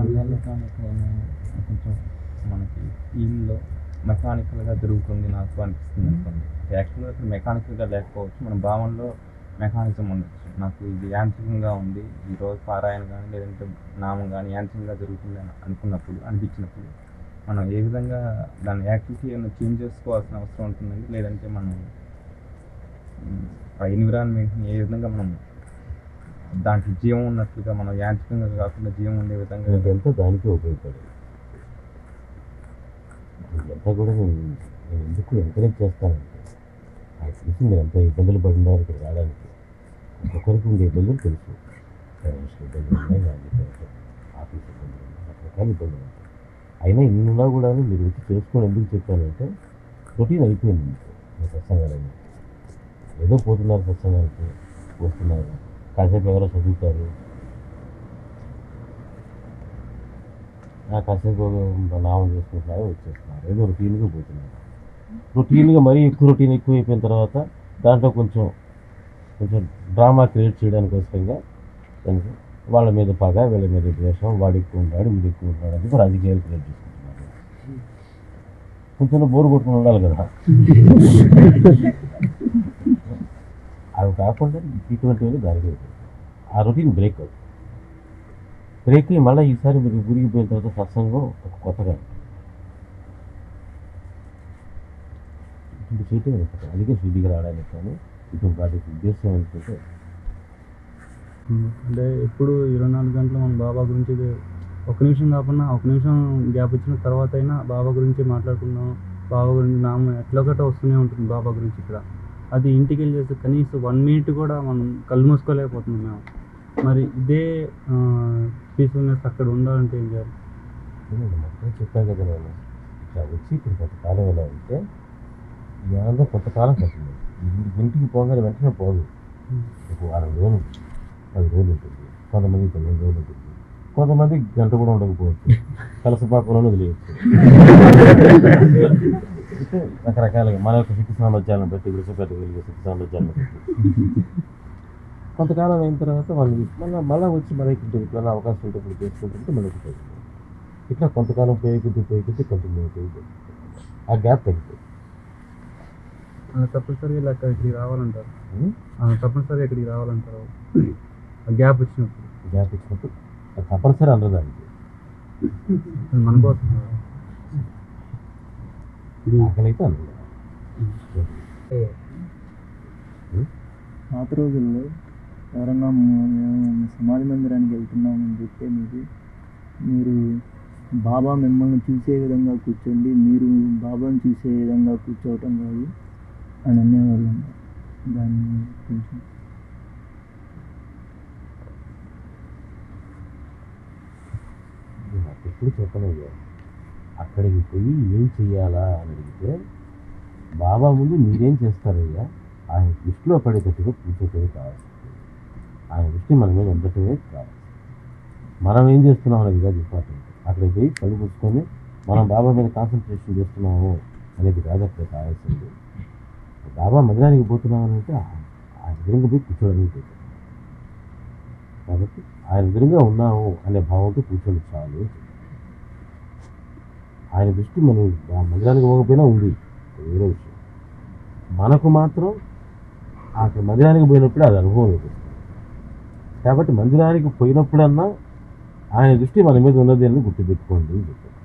Mechanical కొంచెం మనకి ఫీల్డ్లో మెకానికల్గా జరుగుతుంది నాకు అనిపిస్తుంది అనుకోండి యాక్చువల్గా అసలు మెకానికల్గా లేకపోవచ్చు మన భావనలో మెకానిజం ఉండొచ్చు నాకు ఇది యాంత్రికంగా ఉంది ఈరోజు పారాయణ కానీ లేదంటే నామం కానీ యాంత్రికంగా జరుగుతుంది అని అనుకున్నప్పుడు అనిపించినప్పుడు మనం ఏ విధంగా దాని యాక్టివిటీ ఏమైనా చేంజ్ చేసుకోవాల్సిన అవసరం ఉంటుందండి లేదంటే మనం మ్, ఆ ఎన్విరాన్మెంట్ని ఏ విధంగా మనం దాంట్లో జీవం ఉన్నట్లుగా మనం యాంత్రికంగా కాకుండా జీవం ఉండే విధంగా ఇదంతా దానికే ఉపయోగపడేది ఇదంతా కూడా నేను నేను ఎందుకు ఎంకరేజ్ చేస్తానంటే నాకు తెలిసి మీరు ఎంత ఇబ్బందులు పడినారు ఇక్కడ రావడానికి ఒక్కొక్కరికి ఉండే ఇబ్బందులు తెలుసు ఫైనాన్షియల్ ఇబ్బందులు ఉన్నాయి లేకపోతే ఆఫీస్ ఇబ్బందులు ఉన్నాయి రకరకాల ఇబ్బందులు ఉంటాయి అయినా ఇన్నున్నా కూడా మీరు వచ్చి చేసుకొని ఎందుకు చెప్పానంటే రొటీన్ అయిపోయింది మీకు మీ సత్సంగాలన్నీ ఏదో పోతున్నారు సత్సంగానికి వస్తున్నారు కాసేపు ఎవరో చదువుతారు ఆ కాసేపు నామం చేసుకుంటున్నారు వచ్చేస్తున్నారు ఏదో రొటీన్గా పోతున్నారు రొటీన్గా మరీ ఎక్కువ రొటీన్ ఎక్కువ అయిపోయిన తర్వాత దాంట్లో కొంచెం కొంచెం డ్రామా క్రియేట్ చేయడానికి వస్తుందిగా దానికి వాళ్ళ మీద పగ వీళ్ళ మీద ద్వేషం వాడు ఎక్కువ ఉంటాడు వీడు ఎక్కువ ఉంటాడు అని చెప్పి రాజకీయాలు క్రియేట్ చేసుకుంటున్నారు కొంచెం బోరు కొట్టుకుని ఉండాలి కదా అవి కాకుండా ఇటువంటివి దానికి అయిపోతాయి. ఆ రొటీన్ బ్రేక్ అవుతుంది బ్రేక్ అయ్యి మళ్ళీ ఈసారి మీరు ఊరికి పోయిన తర్వాత సత్సంగం ఒక కొత్తగా ఉంటుంది. ఇటువంటి చేయటం ఉంటుంది అందుకే షిరిడికి రావడానికి కానీ ఇటువంటి వాటికి ఉద్దేశం ఏంటంటే అంటే ఎప్పుడు ఇరవై నాలుగు గంటలు మన బాబా గురించి ఒక నిమిషం కాకుండా ఒక నిమిషం గ్యాప్ ఇచ్చిన తర్వాత అయినా బాబా గురించి మాట్లాడుకుందాం బాబా గురించి నామం ఎట్లా ఒకటి వస్తూనే ఉంటుంది బాబా గురించి ఇక్కడ అది ఇంటికి వెళ్ళి చేస్తే కనీసం వన్ మినిట్ కూడా మనం కళ్ళు మూసుకోలేకపోతున్నాం మేము మరి ఇదే పీస్ఫుల్నెస్ అక్కడ ఉండాలంటే ఏం చేయాలి నేను మొత్తం చెప్పాను కదా నేను ఇట్లా వచ్చి ఇప్పుడు కొంతకాలం ఎలా ఉంటే ఈ ఆనందం కొంతకాలం కట్టింది ఇంటికి పోగానే వెంటనే పోదు ఒక వారం రోజులు పది రోజులు ఉంటుంది కొంతమంది పదిహేను రోజులు ఉంటుంది కొంతమంది గంట కూడా ఉండకపోవచ్చు కలసపాకంలోనే వదిలేయచ్చు అయితే రకరకాలుగా మన యొక్క శక్తి సామర్థ్యాలను బట్టి విడిచిపెట్ట కలిగే శక్తి సామర్థ్యాలను బట్టి కొంతకాలం అయిన తర్వాత వాళ్ళు మళ్ళీ మళ్ళీ వచ్చి మనకి ఇట్లా అవకాశం ఉంటే ఇప్పుడు చేసుకుంటుంటే మనకి తెలుస్తుంది ఇట్లా కొంతకాలం పోయే కొద్ది పోయే కొద్ది కంటిన్యూ అవుతుంది ఆ గ్యాప్ తగ్గిపోతుంది ఆ, తప్పనిసరిగా ఇలా ఇక్కడికి రావాలంటారు ఉం? ఆ, తప్పనిసరిగా ఇక్కడికి రావాలంటారు ఆ గ్యాప్ వచ్చినప్పుడు గ్యాప్ ఇచ్చినప్పుడు అది తప్పనిసరి అనరు దానికి మన కోసం ఆకలి అయితే అనరు పాత రోజుల్లో ఎవరన్నా మ- మేము సమాధి మందిరానికి వెళ్తున్నామని చెప్తే మీకు మీరు బాబా మిమ్మల్ని చూసే విధంగా కూర్చోండి మీరు బాబాని చూసే విధంగా కూర్చోవటం కాదు అని అనేవాళ్ళం దాన్ని కొంచెం నేను నాకు ఎప్పుడు చెప్పనయ్యా అక్కడికి పోయి ఏం చెయ్యాలా అని అడిగితే బాబా ముందు మీరేం చేస్తారయ్యా ఆయన దృష్టిలో పడేటట్టుగా కూర్చోటమే కావాలి ఆయన దృష్టి మన మీద ఉండటమే కావాలి మనం ఏం చేస్తున్నాం అనేది కాదు ఇంపార్టెంట్ అక్కడికి పోయి కళ్ళు కూర్చుకొని మనం బాబా మీద కాన్సన్ట్రేషన్ చేస్తున్నాము అనేది కాదు అక్కడ కావాల్సింది బాబా మందిరానికి పోతున్నాం అని అంటే ఆ- ఆయన ఎదురుగా పోయి కూర్చోడానికి పోతాం. కాబట్టి ఆయన ఎదురుగా ఉన్నాము అనే భావంతో కూర్చొని చాలు ఆయన దృష్టి మనం ఆ మందిరానికి పోకపోయినా ఉంది అది వేరే విషయం మనకు మాత్రం అక్కడ మందిరానికి పోయినప్పుడు అది అనుభవం ఉంటుంది కాబట్టి మందిరానికి పోయినప్పుడన్నా ఆయన దృష్టి మన మీద ఉన్నది అని గుర్తుపెట్టుకోండి అని చెప్పారు